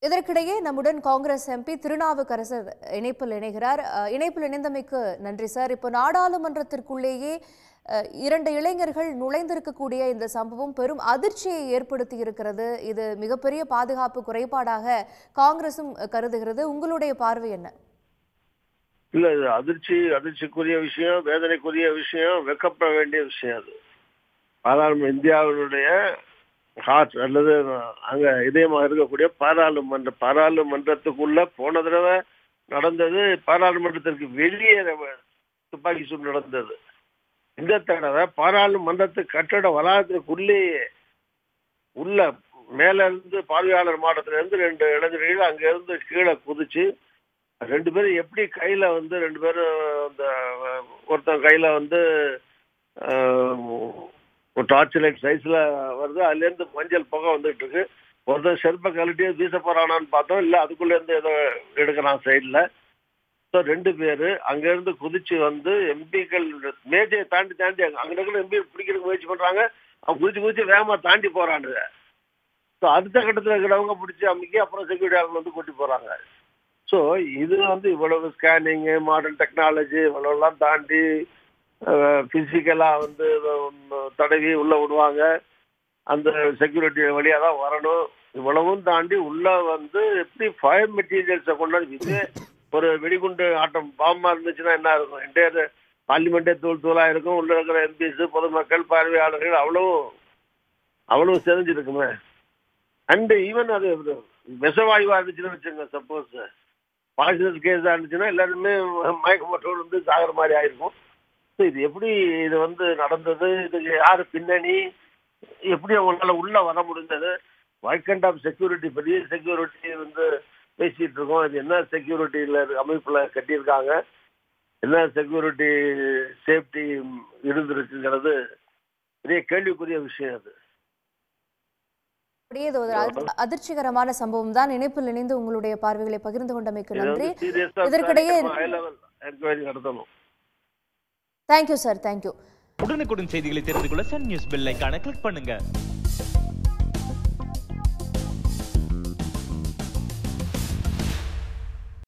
இதற்கிடையே நம்முடன் காங்கிரஸ் எம்பி திருநாவுக்கரசர் இணைப்பில் இணைகிறார் அஹ், இணைப்பில் இணைந்தமைக்கு நன்றி சார் இப்போ நாடாளுமன்றத்திற்குள்ளேயே அஹ், இரண்டு இளைஞர்கள் நுழைந்திருக்கக்கூடிய இந்த சம்பவம் பெரும் அதிர்ச்சியை ஏற்படுத்தி இருக்கிறது இது மிகப்பெரிய பாதுகாப்பு குறைபாடாக காங்கிரசும் கருதுகிறது உங்களுடைய பார்வை என்ன இல்ல இது அதிர்ச்சி அதிர்ச்சிக்குரிய விஷயம் வேதனைக்குரிய விஷயம் வெக்கப்பட வேண்டிய விஷயம் அது பாராளுமன்ற இந்தியாவினுடைய ஹார்ட் அல்லது அங்க இதயமாக இருக்கக்கூடிய பாராளுமன்ற பாராளுமன்றத்துக்குள்ள போன தடவை நடந்தது பாராளுமன்றத்திற்கு வெளியே துப்பாக்கி சூடு நடந்தது இந்த தடவை பாராளுமன்றத்து கட்டட வளாகத்திற்குள்ளேயே உள்ள மேல இருந்து பார்வையாளர் மாடத்துல இருந்து ரெண்டு இளைஞர்கள் அங்க இருந்து கீழே குதிச்சு ரெண்டு பேரும் எப்படி கையில வந்து ரெண்டு பேரும் அந்த அஹ், ஒருத்தன் கையில வந்து அஹ், ஒரு டார்ச் லைட் சைஸ்ல வருது அதுல இருந்து மஞ்சள் புகை வந்துட்டு இருக்கு ஒருத்தன் செருப்பை கழட்டி வீச போறானான்னு பார்த்தோம் இல்ல அதுக்குள்ள இருந்து ஏதோ எடுக்கிறான் சைடுல ஸோ ரெண்டு பேரு அங்க இருந்து குதிச்சு வந்து எம்பிக்கள் மேஜையை தாண்டி தாண்டி அங்க அங்க இருக்கிற எம்பி பிடிக்கிறதுக்கு முயற்சி பண்றாங்க அவன் குதிச்சு குதிச்சு வேகமா தாண்டி போறானுங்க ஸோ அடுத்த கட்டத்தில் இருக்கிறவங்க பிடிச்சி அமுக்கி அப்புறம் செக்யூரிட்டி ஆளுங்க வந்து கூட்டி போறாங்க ஸோ இது வந்து இவ்வளவு ஸ்கேனிங்கு மாடர்ன் டெக்னாலஜி இவ்வளவுலாம் தாண்டி ஃபிசிக்கலாக வந்து உம், தடவி உள்ள விடுவாங்க அந்த செக்யூரிட்டி வழியாக தான் வரணும் இவ்வளவும் தாண்டி உள்ள வந்து எப்படி ஃபயர் மெட்டீரியல்ஸை கொண்டாந்து இது ஒரு வெடிகுண்டு ஆட்டம் பாம்பா இருந்துச்சுன்னா என்ன இருக்கும் என்டையர் பார்லிமெண்ட்டே தூள் தூளா இருக்கும் உள்ள இருக்கிற எம்பிஸ் பொதுமக்கள் பார்வையாளர்கள் அவ்வளவு அவ்வளவு செறிஞ்சிருக்குமே அண்ட் ஈவன் அது விஷவாயுவா இருந்துச்சுன்னு வச்சுங்க சப்போஸ் பாய்சனஸ் கேஸா இருந்துச்சுன்னா எல்லாருமே மயக்க மட்டும் வந்து சாகிற மாதிரி ஆயிருக்கும் ஸோ இது எப்படி இது வந்து நடந்தது இதுக்கு யாரு பின்னணி எப்படி அவங்களால உள்ள வர முடிந்தது வைக்கண்ட் ஆஃப் செக்யூரிட்டி பெரிய செக்யூரிட்டி வந்து பேசிட்டு இருக்கோம் இது என்ன செக்யூரிட்டியில அமைப்புல கட்டியிருக்காங்க என்ன செக்யூரிட்டி சேஃப்டி இருந்திருக்குங்கிறது பெரிய கேள்விக்குரிய விஷயம் அது அப்படியே இது ஒரு அதி- அதிர்ச்சிகரமான சம்பவம் தான் இணைப்பில் இணைந்து உங்களுடைய பார்வைகளை பகிர்ந்து கொண்டமைக்கு நன்றி சீரியஸா இதற்கிடையே ஹை லெவல் என்கொயரி நடத்தணும் தேங்க்யூ சார் தேங்க்யூ உடனுக்குடன் செய்திகளை தெரிந்து கொள்ள சன் நியூஸ் பெல் ஐகானை கிளிக் பண்ணுங்க